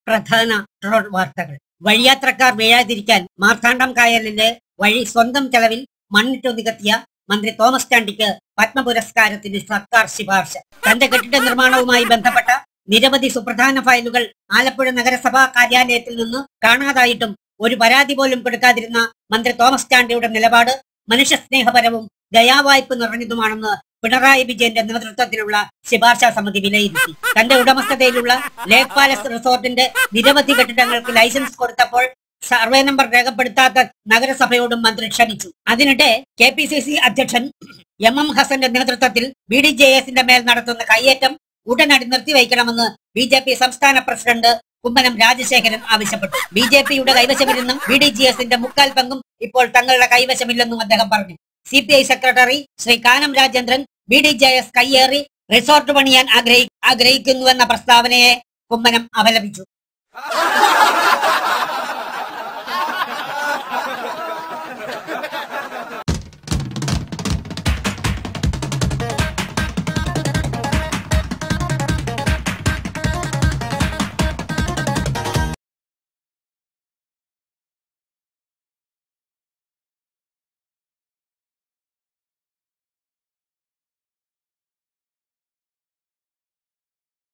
പ്രധാന റോഡ് വാർത്തകൾ വഴിയാത്രക്കാർ വീഴാതിരിക്കാൻ മാർത്താണ്ഡം കായലിന്റെ വഴി സ്വന്തം ചെലവിൽ മണ്ണിട്ടു നികത്തിയ മന്ത്രി തോമസ് ചാണ്ടിക്ക് പത്മ പുരസ്കാരത്തിന് സർക്കാർ ശുപാർശ തന്റെ കെട്ടിട നിർമ്മാണവുമായി ബന്ധപ്പെട്ട നിരവധി സുപ്രധാന ഫയലുകൾ ആലപ്പുഴ നഗരസഭാ കാര്യാലയത്തിൽ നിന്ന് കാണാതായിട്ടും ഒരു പരാതി പോലും കൊടുക്കാതിരുന്ന മന്ത്രി തോമസ് ചാണ്ടിയുടെ നിലപാട് മനുഷ്യസ്നേഹപരവും ദയാവായ്പ നിറഞ്ഞതുമാണെന്ന് പിണറായി വിജയന്റെ നേതൃത്വത്തിലുള്ള ശുപാർശ സമിതി വിലയിരുത്തി തന്റെ ഉടമസ്ഥതയിലുള്ള ലേക്ക് പാലസ് റിസോർട്ടിന്റെ നിരവധി കെട്ടിടങ്ങൾക്ക് ലൈസൻസ് കൊടുത്തപ്പോൾ സർവേ നമ്പർ രേഖപ്പെടുത്താത്ത നഗരസഭയോടും മന്ത്രി ക്ഷണിച്ചു അതിനിടെ കെ പി സി സി അധ്യക്ഷൻ എം എം ഹസന്റെ നേതൃത്വത്തിൽ ബി ഡി ജെ എസിന്റെ മേൽ നടത്തുന്ന കയ്യേറ്റം ഉടനടി നിർത്തിവയ്ക്കണമെന്ന് ബി ജെ പി സംസ്ഥാന പ്രസിഡന്റ് കുമ്മനം രാജശേഖരൻ ആവശ്യപ്പെട്ടു ബി ജെ പിയുടെ കൈവശമിരുന്നും ബി ഡി ജി എസിന്റെ മുക്കാൽ പങ്കും ഇപ്പോൾ തങ്ങളുടെ കൈവശമില്ലെന്നും അദ്ദേഹം പറഞ്ഞു C P I secretary Shri Kanam Rajendran B D J S കയ്യേറി റിസോർട്ട് പണിയാൻ ആഗ്രഹി ആഗ്രഹിക്കുന്നുവെന്ന പ്രസ്താവനയെ കുമ്മനം അപലപിച്ചു